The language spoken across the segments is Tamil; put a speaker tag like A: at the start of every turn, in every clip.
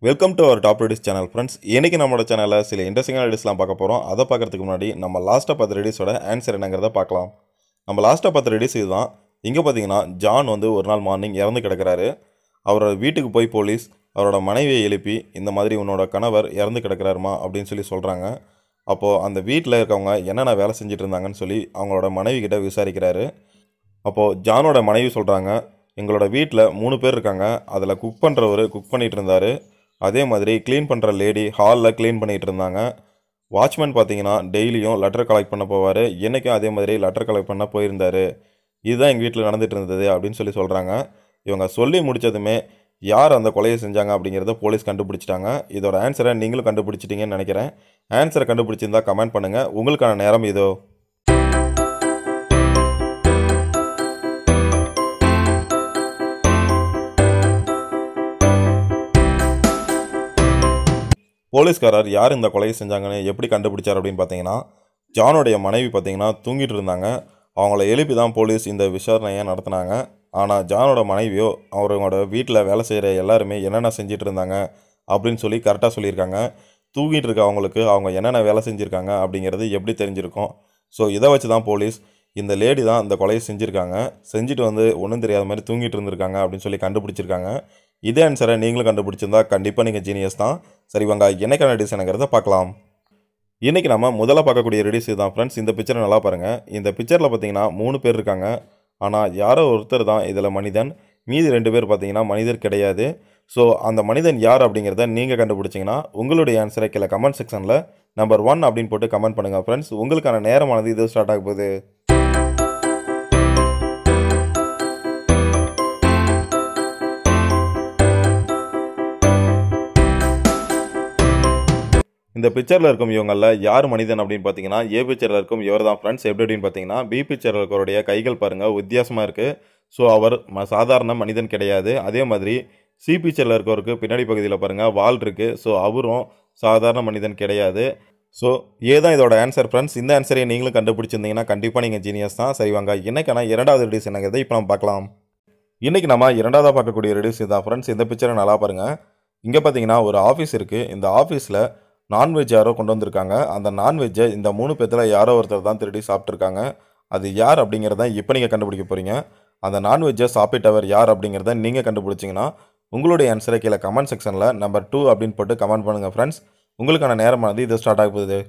A: welcome to our top readies channel friends இன்னைக்கு நம்மளோட சேனலில் சில இன்ட்ரெஸ்டிங்கான ரெடிஸ்லாம் பார்க்க போகிறோம் அதை பார்க்கறதுக்கு முன்னாடி நம்ம லாஸ்ட்டாக பார்த்த ரெடிஸோட ஆன்சர் என்னங்கிறத பார்க்கலாம் நம்ம லாஸ்ட்டாக பார்த்த ரெடிஸ் இதுதான் இங்கே பார்த்தீங்கன்னா ஜான் வந்து ஒரு நாள் மார்னிங் இறந்து கிடக்கிறாரு அவரோட வீட்டுக்கு போய் போலீஸ் அவரோட மனைவியை எழுப்பி இந்த மாதிரி உன்னோட கணவர் இறந்து கிடக்கிறாருமா அப்படின்னு சொல்லி சொல்கிறாங்க அப்போது அந்த வீட்டில் இருக்கவங்க என்னென்ன வேலை செஞ்சுட்டு இருந்தாங்கன்னு சொல்லி அவங்களோட மனைவி கிட்ட விசாரிக்கிறாரு அப்போது ஜானோட மனைவி சொல்கிறாங்க எங்களோட வீட்டில் மூணு பேர் இருக்காங்க அதில் குக் பண்ணுறவர் குக் பண்ணிகிட்டு இருந்தார் அதே மாதிரி க்ளீன் பண்ணுற லேடி ஹாலில் க்ளீன் பண்ணிகிட்டு இருந்தாங்க வாட்ச்மேன் பார்த்தீங்கன்னா டெய்லியும் லெட்டர் கலெக்ட் பண்ண போவார் என்றைக்கும் அதே மாதிரி லெட்டர் கலெக்ட் பண்ண போயிருந்தார் இதுதான் எங்கள் வீட்டில் நடந்துட்டு இருந்தது அப்படின்னு சொல்லி சொல்கிறாங்க இவங்க சொல்லி முடிச்சதுமே யார் அந்த கொலையை செஞ்சாங்க அப்படிங்கிறத போலீஸ் கண்டுபிடிச்சிட்டாங்க இதோட ஆன்சரை நீங்களும் கண்டுபிடிச்சிட்டீங்கன்னு நினைக்கிறேன் ஆன்சரை கண்டுபிடிச்சிருந்தா கமெண்ட் பண்ணுங்கள் உங்களுக்கான நேரம் இதோ போலீஸ்காரர் யார் இந்த கொலையை செஞ்சாங்கன்னு எப்படி கண்டுபிடிச்சார் அப்படின்னு பார்த்தீங்கன்னா ஜானுடைய மனைவி பார்த்தீங்கன்னா தூங்கிட்டு இருந்தாங்க அவங்கள எழுப்பி தான் போலீஸ் இந்த விசாரணையை நடத்தினாங்க ஆனால் ஜானோட மனைவியோ அவங்களோட வீட்டில் வேலை செய்கிற எல்லாருமே என்னென்ன செஞ்சுட்டு இருந்தாங்க அப்படின்னு சொல்லி கரெக்டாக சொல்லியிருக்காங்க தூங்கிட்டு இருக்க அவங்களுக்கு அவங்க என்னென்ன வேலை செஞ்சுருக்காங்க அப்படிங்கிறது எப்படி தெரிஞ்சிருக்கும் ஸோ இதை வச்சு தான் போலீஸ் இந்த லேடி தான் இந்த கொலையை செஞ்சுருக்காங்க செஞ்சுட்டு வந்து ஒன்றும் தெரியாத மாதிரி தூங்கிட்டு இருந்திருக்காங்க அப்படின்னு சொல்லி கண்டுபிடிச்சிருக்காங்க இதே ஆன்சரை நீங்களும் கண்டுபிடிச்சிருந்தா கண்டிப்பாக நீங்கள் ஜீனியஸ் தான் சரி வாங்க என்னைக்கான டிசைனுங்கிறத பார்க்கலாம் இன்றைக்கி நம்ம முதல்ல பார்க்கக்கூடிய ரெடிஸ் தான் ஃப்ரெண்ட்ஸ் இந்த பிக்சரை நல்லா பாருங்கள் இந்த பிக்சரில் பார்த்தீங்கன்னா மூணு பேர் இருக்காங்க ஆனால் யாரோ ஒருத்தர் தான் இதில் மனிதன் மீதி ரெண்டு பேர் பார்த்தீங்கன்னா மனிதர் கிடையாது ஸோ அந்த மனிதன் யார் அப்படிங்கிறத நீங்கள் கண்டுபிடிச்சிங்கன்னா உங்களுடைய ஆன்சரை கீழே கமெண்ட் செக்ஷனில் நம்பர் ஒன் அப்படின்னு போட்டு கமெண்ட் பண்ணுங்கள் ஃப்ரெண்ட்ஸ் உங்களுக்கான நேரமானது இது ஸ்டார்ட் ஆக போகுது இந்த பிக்சரில் இருக்கும் இவங்களில் யார் மனிதன் அப்படின்னு பார்த்தீங்கன்னா ஏ பிக்சரில் இருக்கும் இவர் தான் ஃப்ரெண்ட்ஸ் எப்படி அப்படின்னு பார்த்தீங்கன்னா பி பிக்சரில் இருக்கிறவருடைய கைகள் பாருங்கள் வித்தியாசமாக இருக்குது ஸோ அவர் ம சாதாரண மனிதன் கிடையாது அதே மாதிரி சி பிக்சரில் இருக்கவருக்கு பின்னாடி பகுதியில் பாருங்கள் வால் இருக்குது ஸோ அவரும் சாதாரண மனிதன் கிடையாது ஸோ ஏதான் இதோட ஆன்சர் ஃப்ரெண்ட்ஸ் இந்த ஆன்சரை நீங்களும் கண்டுபிடிச்சிருந்தீங்கன்னா கண்டிப்பாக நீங்கள் ஜீனியஸ் தான் சரி வாங்க என்னைக்கான இரண்டாவது ரெடியூஸ் என்னங்கிறத இப்போ நம்ம பார்க்கலாம் இன்றைக்கி நம்ம இரண்டாவதாக பார்க்கக்கூடிய ரெடியூஸ் தான் ஃப்ரெண்ட்ஸ் இந்த பிக்சரை நல்லா பாருங்கள் இங்கே பார்த்தீங்கன்னா ஒரு ஆஃபீஸ் இருக்குது இந்த ஆஃபீஸில் நான்வெஜ் யாரோ கொண்டு வந்திருக்காங்க அந்த நான்வெஜ்ஜை இந்த மூணு பேர்த்தில் யாரோ ஒருத்தர் தான் திருடி சாப்பிட்ருக்காங்க அது யார் அப்படிங்கிறத இப்போ நீங்கள் கண்டுபிடிக்க போகிறீங்க அந்த நான்வெஜ்ஜை சாப்பிட்டவர் யார் அப்படிங்கிறத நீங்கள் கண்டுபிடிச்சிங்கன்னா உங்களுடைய ஆன்சரை கீழே கமெண்ட் செக்ஷனில் நம்பர் டூ அப்படின்னு போட்டு கமெண்ட் பண்ணுங்கள் ஃப்ரெண்ட்ஸ் உங்களுக்கான நேரமானது இது ஸ்டார்ட் ஆக போகுது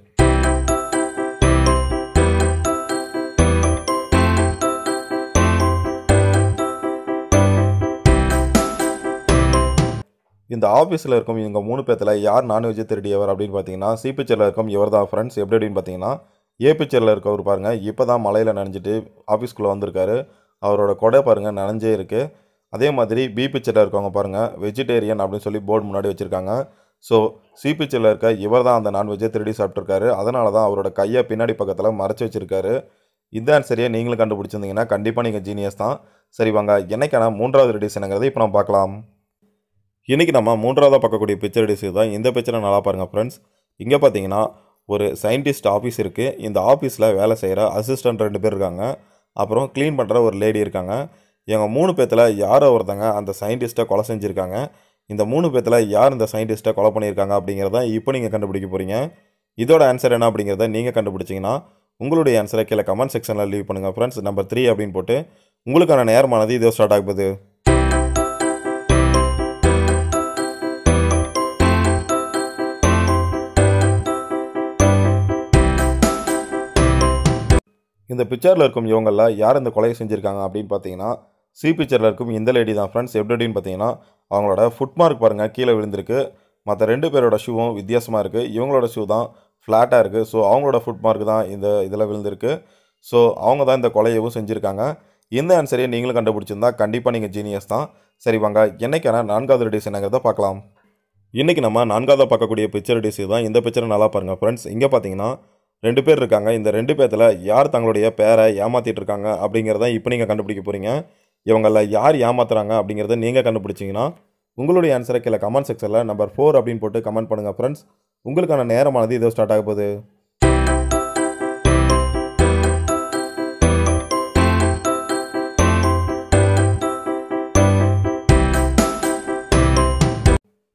A: இந்த ஆஃபீஸில் இருக்கும் இவங்க மூணு பேர்த்தில் யார் நான்வெஜ் திருடியவர் அப்படின்னு பார்த்தீங்கன்னா சி பிக்சரில் இருக்கும் இவர் தான் ஃப்ரெண்ட்ஸ் எப்படி அப்படின்னு பார்த்தீங்கன்னா ஏ பிக்சரில் இருக்கவர் பாருங்கள் இப்போ தான் மலையில் நனைஞ்சிட்டு ஆஃபீஸ்க்குள்ளே வந்திருக்காரு அவரோட கொடை பாருங்கள் நனைஞ்சே இருக்குது அதே மாதிரி பி பிக்சரில் இருக்கவங்க பாருங்கள் வெஜிடேரியன் அப்படின்னு சொல்லி போர்டு முன்னாடி வச்சுருக்காங்க ஸோ சி பிக்சரில் இருக்க இவர் தான் அந்த நான்வெஜ்ஜை திருடி சாப்பிட்ருக்காரு அதனால தான் அவரோட கையை பின்னாடி பக்கத்தில் மறைச்சி வச்சுருக்காரு இந்த ஆன்சரியை நீங்களும் கண்டுபிடிச்சிருந்தீங்கன்னா கண்டிப்பாக நீங்கள் ஜீனியஸ் தான் சரி வாங்க என்னைக்கான மூன்றாவது ரெடிஷனுங்கிறத இப்போ நம்ம பார்க்கலாம் இன்றைக்கி நம்ம மூன்றாவதாக பார்க்கக்கூடிய பிக்சர் டிஸ் தான் இந்த பிக்சரை நல்லா பாருங்கள் ஃப்ரெண்ட்ஸ் இங்கே பார்த்தீங்கன்னா ஒரு சயின்டிஸ்ட் ஆஃபீஸ் இருக்குது இந்த ஆஃபீஸில் வேலை செய்கிற அசிஸ்டன்ட் ரெண்டு பேர் இருக்காங்க அப்புறம் க்ளீன் பண்ணுற ஒரு லேடி இருக்காங்க இவங்க மூணு பேர்த்தில் யாரோ ஒருத்தங்க அந்த சயின்டிஸ்ட்டை கொலை செஞ்சுருக்காங்க இந்த மூணு பேர்த்தில் யார் இந்த சயின்டிஸ்ட்டை கொலை பண்ணியிருக்காங்க அப்படிங்கிறத இப்போ நீங்கள் கண்டுபிடிக்க போகிறீங்க இதோட ஆன்சர் என்ன அப்படிங்கிறத நீங்கள் கண்டுபிடிச்சிங்கன்னா உங்களுடைய ஆன்சரை கீழே கமெண்ட் செக்ஷனில் லீவ் பண்ணுங்கள் ஃப்ரெண்ட்ஸ் நம்பர் த்ரீ அப்படின்னு போட்டு உங்களுக்கான நேரமானது இதோ ஸ்டார்ட் ஆகுது இந்த பிக்சரில் இருக்கும் இவங்களில் யார் இந்த கொலையை செஞ்சுருக்காங்க அப்படின்னு பார்த்தீங்கன்னா சி பிக்சரில் இருக்கும் இந்த லேடி தான் ஃப்ரெண்ட்ஸ் எப்படி அப்படின்னு பார்த்தீங்கன்னா அவங்களோட ஃபுட் மார்க் பாருங்கள் கீழே விழுந்திருக்கு மற்ற ரெண்டு பேரோட ஷூவும் வித்தியாசமாக இருக்குது இவங்களோட ஷூ தான் ஃப்ளாட்டாக இருக்குது ஸோ அவங்களோட ஃபுட் மார்க் தான் இந்த இதில் விழுந்திருக்கு ஸோ அவங்க தான் இந்த கொலையவும் செஞ்சுருக்காங்க இந்த ஆன்சரையை நீங்களும் கண்டுபிடிச்சிருந்தா கண்டிப்பாக நீங்கள் ஜீனியஸ் தான் சரி வாங்க என்னைக்கான நான்காவது ரெடிஸ் என்னங்கிறத பார்க்கலாம் இன்றைக்கி நம்ம நான்காவதாக பார்க்கக்கூடிய பிக்சர் ரெடிஸ் தான் இந்த பிக்சரை நல்லா பாருங்கள் ஃப்ரெண்ட்ஸ் இங்கே பார்த்தீங்கன்னா ரெண்டு பேர் இருக்காங்க இந்த ரெண்டு பேர்த்தில் யார் தங்களுடைய பேரை ஏமாற்றிட்டு இருக்காங்க அப்படிங்கிறத இப்போ நீங்கள் கண்டுபிடிக்க போகிறீங்க இவங்களில் யார் ஏமாத்துறாங்க அப்படிங்கிறத நீங்கள் கண்டுபிடிச்சிங்கன்னா உங்களுடைய ஆன்சரை கீழே கமெண்ட் செக்ஷனில் நம்பர் ஃபோர் அப்படின்னு போட்டு கமெண்ட் பண்ணுங்கள் ஃப்ரெண்ட்ஸ் உங்களுக்கான நேரமானது இதோ ஸ்டார்ட் ஆக போகுது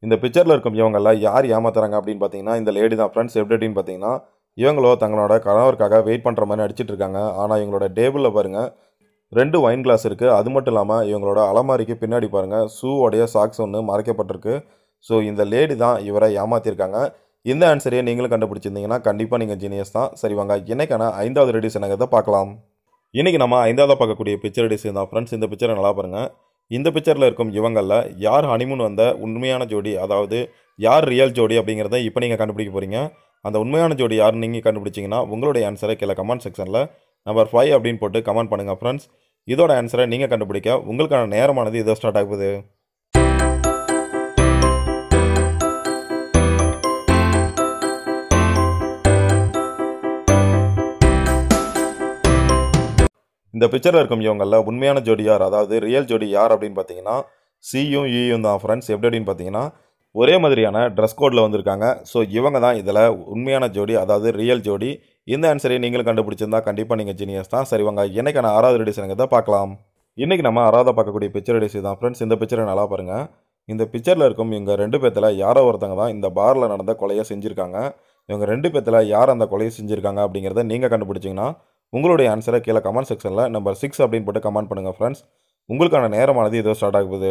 A: இந்த பிக்சரில் இருக்கும் இவங்கெல்லாம் யார் ஏமாத்துறாங்க அப்படின்னு பார்த்தீங்கன்னா இந்த லேடி தான் ஃப்ரெண்ட்ஸ் எப்படி அப்படின்னு பார்த்தீங்கன்னா இவங்களோ தங்களோட கணவருக்காக வெயிட் பண்ணுற மாதிரி நடிச்சிட்டு இருக்காங்க ஆனால் இவங்களோட டேபிளில் பாருங்கள் ரெண்டு ஒயின் கிளாஸ் இருக்குது அது மட்டும் இல்லாமல் இவங்களோட அலமாரிக்கு பின்னாடி பாருங்கள் ஷூவோடைய சாக்ஸ் ஒன்று மறைக்கப்பட்டிருக்கு ஸோ இந்த லேடி தான் இவரை ஏமாத்திருக்காங்க இந்த ஆன்சரையே நீங்களும் கண்டுபிடிச்சிருந்தீங்கன்னா கண்டிப்பாக நீங்கள் ஜீனியஸ் தான் சரி வாங்க இன்னைக்கான ஐந்தாவது ரெடிஸ் என்னங்கிறத பார்க்கலாம் இன்றைக்கி நம்ம ஐந்தாவது பார்க்கக்கூடிய பிக்சர் ரெடிஸ் தான் ஃப்ரெண்ட்ஸ் இந்த பிக்சரை நல்லா பாருங்கள் இந்த பிக்சரில் இருக்கும் இவங்களில் யார் ஹனிமூன் வந்த உண்மையான ஜோடி அதாவது யார் ரியல் ஜோடி அப்படிங்கிறத இப்போ நீங்கள் கண்டுபிடிக்க போகிறீங்க அந்த உண்மையான ஜோடி யாருன்னு நீங்கள் கண்டுபிடிச்சிங்கன்னா உங்களுடைய ஆன்சரை கீழே கமெண்ட் செக்ஷனில் நம்பர் ஃபைவ் அப்படின்னு போட்டு கமெண்ட் பண்ணுங்கள் ஃப்ரெண்ட்ஸ் இதோட ஆன்சரை நீங்கள் கண்டுபிடிக்க உங்களுக்கான நேரமானது இதோ ஸ்டார்ட் ஆகுது இந்த பிக்சரில் இருக்கும் இவங்களில் உண்மையான ஜோடி யார் அதாவது ரியல் ஜோடி யார் அப்படின்னு பார்த்தீங்கன்னா சியும் ஈயும் தான் ஃப்ரெண்ட்ஸ் எப்படி அப்படின்னு பார்த்தீங்கன்னா ஒரே மாதிரியான ட்ரெஸ் கோடில் வந்திருக்காங்க ஸோ இவங்க தான் இதில் உண்மையான ஜோடி அதாவது ரியல் ஜோடி இந்த ஆன்சரை நீங்களும் கண்டுபிடிச்சிருந்தா கண்டிப்பாக நீங்கள் ஜீனியஸ் தான் சரி வாங்க என்னைக்கான ஆறாவது ரெடிஷனுங்கிறத பார்க்கலாம் இன்றைக்கி நம்ம ஆறாவது பார்க்கக்கூடிய பிக்சர் ரெடிஸ் தான் ஃப்ரெண்ட்ஸ் இந்த பிக்சரை நல்லா பாருங்கள் இந்த பிக்சரில் இருக்கும் இவங்க ரெண்டு பேர்த்தில் யாரோ ஒருத்தங்க தான் இந்த பாரில் நடந்த கொலையை செஞ்சுருக்காங்க இவங்க ரெண்டு பேர்த்தில் யார் அந்த கொலையை செஞ்சுருக்காங்க அப்படிங்கிறத நீங்கள் கண்டுபிடிச்சிங்கன்னா உங்களுடைய ஆன்சரை கீழே கமெண்ட் செக்ஷனில் நம்பர் சிக்ஸ் அப்படின்னு போட்டு கமெண்ட் பண்ணுங்கள் ஃப்ரெண்ட்ஸ் உங்களுக்கான நேரமானது இதோ ஸ்டார்ட் ஆகுது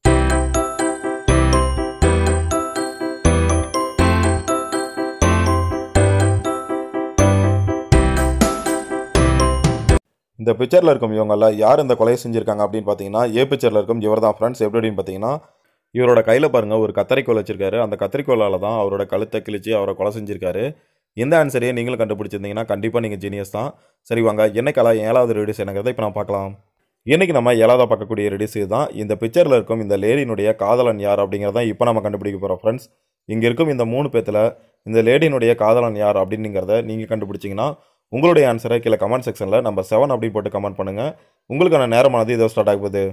A: இந்த பிக்சரில் இருக்கும் இவங்கள யார் இந்த கொலையை செஞ்சுருக்காங்க அப்படின்னு பார்த்தீங்கன்னா ஏ பிக்சரில் இருக்கும் இவர் தான் ஃப்ரெண்ட்ஸ் எப்படி அப்படின்னு பார்த்தீங்கன்னா இவரோட கையில் பாருங்கள் ஒரு கத்தரிக்கோல் வச்சிருக்காரு அந்த கத்தரிக்கோலால் தான் அவரோட கழுத்தை கிழிச்சு அவரை கொலை செஞ்சிருக்காரு இந்த ஆன்சரையே நீங்களும் கண்டுபிடிச்சிருந்தீங்கன்னா கண்டிப்பாக நீங்கள் ஜீனியஸ் தான் சரி வாங்க என்னைக்கால ஏழாவது ரெடிஸ் என்னங்கிறத இப்போ நான் பார்க்கலாம் இன்றைக்கி நம்ம ஏழாவதாக பார்க்கக்கூடிய ரெடிஸ் தான் இந்த பிக்சரில் இருக்கும் இந்த லேடியினுடைய காதலன் யார் அப்படிங்கிறத இப்போ நம்ம கண்டுபிடிக்க போகிறோம் ஃப்ரெண்ட்ஸ் இங்கே இருக்கும் இந்த மூணு பேத்தில் இந்த லேடியினுடைய காதலன் யார் அப்படிங்கிறத நீங்கள் கண்டுபிடிச்சிங்கன்னா உங்களுடைய ஆன்சரை கீழே கமெண்ட் செக்ஷனில் நம்பர் செவன் அப்படின்னு போட்டு கமெண்ட் பண்ணுங்கள் உங்களுக்கான நேரமானது இதோ ஸ்டார்ட் ஆகுது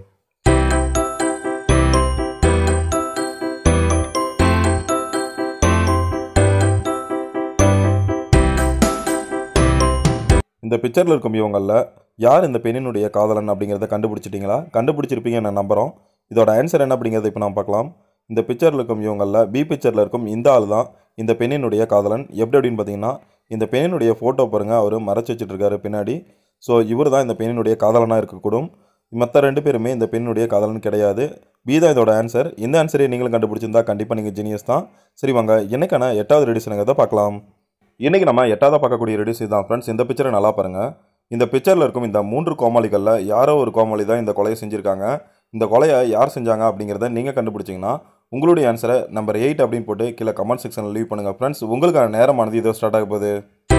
A: இந்த பிக்சரில் இருக்கும் இவங்களில் யார் இந்த பெண்ணினுடைய காதலன் அப்படிங்கிறத கண்டுபிடிச்சிட்டிங்களா கண்டுபிடிச்சிருப்பீங்க நான் நம்புகிறோம் இதோட ஆன்சர் என்ன அப்படிங்கிறத இப்போ நான் பார்க்கலாம் இந்த பிக்சரில் இருக்கும் இவங்களில் பி பிக்சரில் இருக்கும் இந்த ஆள் தான் இந்த பெண்ணினுடைய காதலன் எப்படி அப்படின்னு பார்த்தீங்கன்னா இந்த பெண்ணினுடைய ஃபோட்டோ பாருங்கள் அவர் மறைச்சி வச்சுட்டு இருக்காரு பின்னாடி ஸோ இவர் தான் இந்த பெண்ணினுடைய காதலனாக இருக்கக்கூடும் மற்ற ரெண்டு பேருமே இந்த பெண்ணுடைய காதலன் கிடையாது பி தான் இதோட ஆன்சர் இந்த ஆன்சரை நீங்களும் கண்டுபிடிச்சிருந்தா கண்டிப்பாக நீங்கள் ஜீனியஸ் தான் சரி வாங்க என்னைக்கான எட்டாவது ரெடிஷனுங்கிறத பார்க்கலாம் இன்றைக்கி நம்ம எட்டாவதாக பார்க்கக்கூடிய ரெடியூஸ் தான் ஃப்ரெண்ட்ஸ் இந்த பிக்சரை நல்லா பாருங்கள் இந்த பிக்சரில் இருக்கும் இந்த மூன்று கோமாளிகளில் யாரோ ஒரு கோமாளி தான் இந்த கொலையை செஞ்சுருக்காங்க இந்த கொலையை யார் செஞ்சாங்க அப்படிங்கிறத நீங்கள் கண்டுபிடிச்சிங்கன்னா உங்களுடைய ஆன்சரை நம்பர் எயிட் அப்படின்னு போட்டு கீழே கமெண்ட் செக்ஷனில் லீவ் பண்ணுங்கள் ஃப்ரெண்ட்ஸ் உங்களுக்கான நேரமானது இதோ ஸ்டார்ட் ஆக போகுது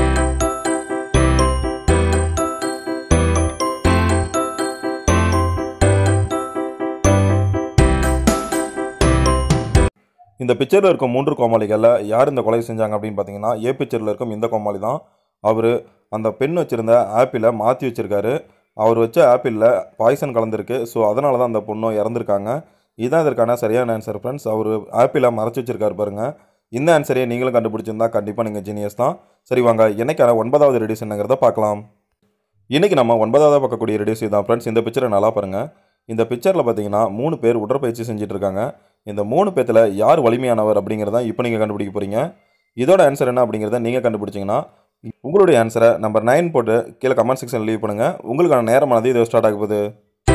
A: இந்த பிக்சரில் இருக்கும் மூன்று கோமாளிகளில் யார் இந்த கொலை செஞ்சாங்க அப்படின்னு பார்த்தீங்கன்னா ஏ பிக்சரில் இருக்கும் இந்த கோமாளி தான் அவர் அந்த பெண் வச்சுருந்த ஆப்பிளை மாற்றி வச்சுருக்காரு அவர் வச்ச ஆப்பிளில் பாய்சன் கலந்துருக்கு ஸோ அதனால தான் அந்த பொண்ணும் இறந்துருக்காங்க இதுதான் இதற்கான சரியான ஆன்சர் ஃப்ரெண்ட்ஸ் அவர் ஆப்பிளை மறைச்சி வச்சிருக்காரு பாருங்கள் இந்த ஆன்சரையே நீங்களும் கண்டுபிடிச்சிருந்தா கண்டிப்பாக நீங்கள் ஜீனியஸ் தான் சரி வாங்க என்னைக்கான ஒன்பதாவது ரெடியூஸ் என்னங்கிறத பார்க்கலாம் இன்றைக்கி நம்ம ஒன்பதாவது பார்க்கக்கூடிய ரெடியூஸ் தான் ஃப்ரெண்ட்ஸ் இந்த பிக்சரை நல்லா பாருங்கள் இந்த பிக்சரில் பார்த்தீங்கன்னா மூணு பேர் உடற்பயிற்சி செஞ்சுட்டு இருக்காங்க இந்த மூணு பேத்தில் யார் வலிமையானவர் அப்படிங்கிறத இப்போ நீங்கள் கண்டுபிடிக்க போகிறீங்க இதோட ஆன்சர் என்ன அப்படிங்கிறத நீங்கள் கண்டுபிடிச்சிங்கன்னா உங்களுடைய ஆன்சரை நம்பர் நைன் போட்டு கீழே கமெண்ட் செக்ஷன் லீவ் பண்ணுங்கள் உங்களுக்கான நேரமானது இது ஸ்டார்ட் ஆக போகுது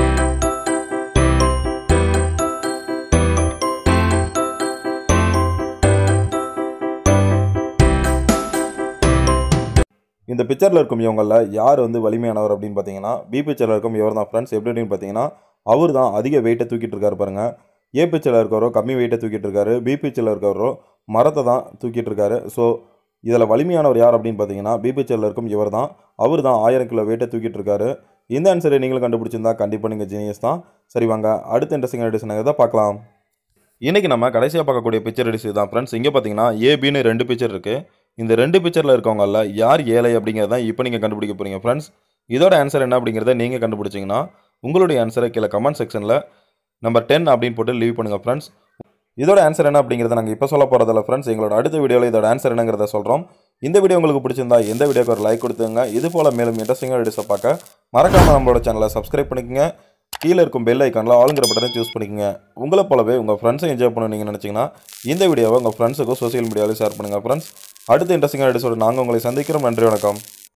A: இந்த பிக்சரில் இருக்கும் இவங்களில் யார் வந்து வலிமையானவர் அப்படின்னு பார்த்தீங்கன்னா பி பிக்சரில் இருக்கும் இவர் தான் ஃப்ரெண்ட்ஸ் எப்படி அப்படின்னு பார்த்தீங்கன்னா அவர் தான் அதிக வெயிட்டை தூக்கிட்டு இருக்காரு பாருங்க ஏ பிக்சரில் இருக்கிறவரோ கம்மி வெயிட்டை தூக்கிட்டு இருக்காரு பி பிக்சரில் இருக்கிறவரோ மரத்தை தான் தூக்கிட்டு இருக்காரு ஸோ இதில் வலிமையானவர் யார் அப்படின்னு பார்த்தீங்கன்னா பி பிக்சரில் இருக்கும் இவர் தான் அவர் தான் ஆயிரம் கிலோ வெயிட்டை தூக்கிட்டு இருக்காரு இந்த ஆன்சரை நீங்களும் கண்டுபிடிச்சிருந்தா கண்டிப்பாக நீங்கள் ஜீனியஸ் தான் சரி வாங்க அடுத்த இன்ட்ரெஸ்டிங் எடிஷன் தான் பார்க்கலாம் இன்றைக்கி நம்ம கடைசியாக பார்க்கக்கூடிய பிக்சர் எடிஷன் தான் ஃப்ரெண்ட்ஸ் இங்கே பார்த்தீங்கன்னா ஏபின்னு ரெண்டு பிக்சர் இருக்குது இந்த ரெண்டு பிக்சரில் இருக்கவங்கள யார் ஏழை அப்படிங்கிறத இப்போ நீங்கள் கண்டுபிடிக்க போகிறீங்க ஃப்ரெண்ட்ஸ் இதோட ஆன்சர் என்ன அப்படிங்கிறத நீங்கள் கண்டுபிடிச்சிங்கன்னா உங்களுடைய ஆன்சரை கீழே கமெண்ட் செக்ஷனில் நம்பர் டென் அப்படின்னு போட்டு லீவ் பண்ணுங்கள் ஃப்ரெண்ட்ஸ் இதோட ஆன்சர் என்ன அப்படிங்கிறத நாங்கள் இப்போ சொல்ல போகிறதில்ல ஃப்ரெண்ட்ஸ் எங்களோட அடுத்த வீடியோவில் இதோட ஆன்சர் என்னங்கிறத சொல்கிறோம் இந்த வீடியோ உங்களுக்கு பிடிச்சிருந்தா எந்த வீடியோக்கு ஒரு லைக் கொடுத்துங்க இது போல் மேலும் இன்ட்ரெஸ்டிங்காக வீடியோஸை பார்க்க மறக்காமல் நம்மளோட சேனலை சப்ஸ்கிரைப் பண்ணிக்கோங்க கீழே இருக்கும் பெல் ஐக்கானில் ஆளுங்கிற பட்டனை சூஸ் பண்ணிக்கோங்க உங்களை போலவே உங்கள் ஃப்ரெண்ட்ஸை என்ஜாய் பண்ண நீங்கள் நினச்சிங்கன்னா இந்த வீடியோவை உங்கள் ஃப்ரெண்ட்ஸுக்கும் சோஷியல் மீடியாவில் ஷேர் பண்ணுங்கள் ஃப்ரெண்ட்ஸ் அடுத்த இன்ட்ரெஸ்டிங்கான எபிசோடு நாங்கள் உங்களை சந்திக்கிறோம் நன்றி வணக்கம்